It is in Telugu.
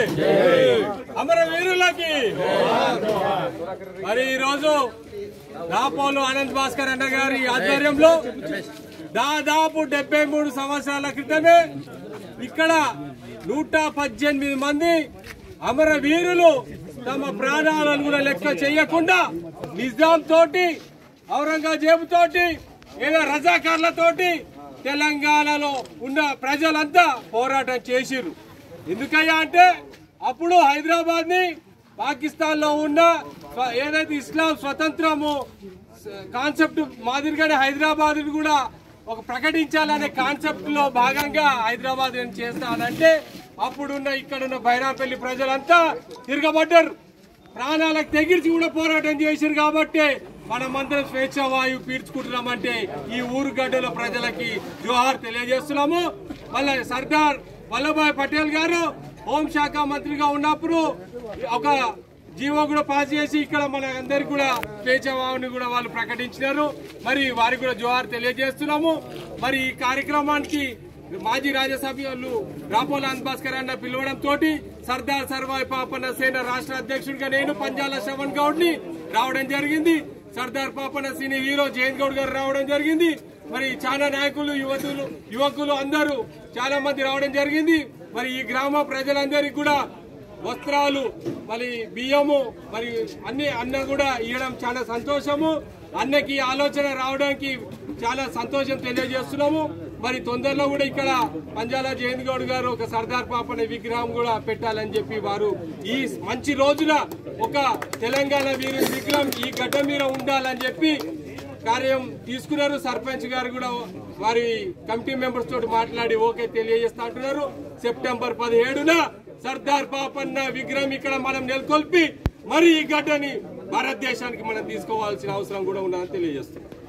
అమరవీరులకి మరి ఈరోజు రాపోలు అనంత్ భాస్కర్ అన్న గారి ఆధ్వర్యంలో దాదాపు డెబ్బై మూడు సంవత్సరాల క్రితమే ఇక్కడ నూట పద్దెనిమిది మంది అమరవీరులు తమ ప్రాణాలను కూడా లెక్క చేయకుండా నిజాం తోటి ఔరంగజేబు తోటి ఏదో రజాకార్లతోటి తెలంగాణలో ఉన్న ప్రజలంతా పోరాటం చేసిర్రు ఎందుకయ్యా అంటే అప్పుడు హైదరాబాద్ ని పాకిస్తాన్ లో ఉన్న స్వ- ఏదైతే ఇస్లాం స్వతంత్రము స- కాన్సెప్ట్ మాదిరిగానే హైదరాబాద్ కూడా ఒక ప్రకటించాలనే కాన్సెప్ట్ లో భాగంగా హైదరాబాద్ ఏం చేస్తానంటే అప్పుడున్న ఇక్కడున్న బైరాపల్లి ప్రజలంతా తిరగబడ్డారు ప్రాణాలకు తెగిర్చి కూడా పోరాటం చేశారు కాబట్టి మనమందరం స్వేచ్ఛ వాయువు పీల్చుకుంటున్నామంటే ఈ ఊరు గడ్డల ప్రజలకి జోహార్ తెలియజేస్తున్నాము మళ్ళీ సర్దార్ వల్లభాయ్ పటేల్ గారు హోంశాఖ మంత్రిగా ఉన్నప్పుడు ఒక జీవో కూడా పాస్ చేసి ఇక్కడ మన అందరికి కూడా స్వేచ్ఛ వాయువుని కూడా వాళ్ళు ప్రకటించినారు మరి వారికి కూడా జోహార్ తెలియజేస్తున్నాము మరి ఈ కార్యక్రమానికి మాజీ రాజ్యసభ్యులు రాపోల భాస్కర్ అన్న పిలవడం తోటి సర్దార్ సర్వాయి పాపన్న సేన రాష్ట్ర అధ్యక్షుడిగా నేను పంజాల శ్రవణ్ గౌడ్ ని రావడం జరిగింది సర్దార్ పాపన్న సినీ హీరో జయంత్ గౌడ్ గారు రావడం జరిగింది మరి చాలా నాయకులు యువతులు యువకులు అందరూ చాలా మంది రావడం జరిగింది మరి ఈ గ్రామ ప్రజలందరికీ కూడా వస్త్రాలు మరి బియ్యము మరి అన్ని అన్న కూడా ఇవ్వడం చాలా సంతోషము అన్నకి ఈ ఆలోచన రావడానికి చాలా సంతోషం తెలియజేస్తున్నాము మరి తొందరలో కూడా ఇక్కడ పంజాల జయంత్ గౌడ్ గారు ఒక సర్దార్ పాపన విగ్రహం కూడా పెట్టాలని చెప్పి వారు ఈ మంచి రోజున ఒక తెలంగాణ వీరి విగ్రహం ఈ గడ్డ మీద ఉండాలని చెప్పి కార్యం తీసుకున్నారు సర్పంచ్ గారు కూడా వారి కమిటీ మెంబర్స్ తోటి మాట్లాడి ఓకే తెలియజేస్తా అంటున్నారు సెప్టెంబర్ పదిహేడున సర్దార్ పాపన్న విగ్రహం ఇక్కడ మనం నెలకొల్పి మరి ఈ గడ్డని భారతదేశానికి మనం తీసుకోవాల్సిన అవసరం కూడా ఉన్నదని తెలియజేస్తున్నాం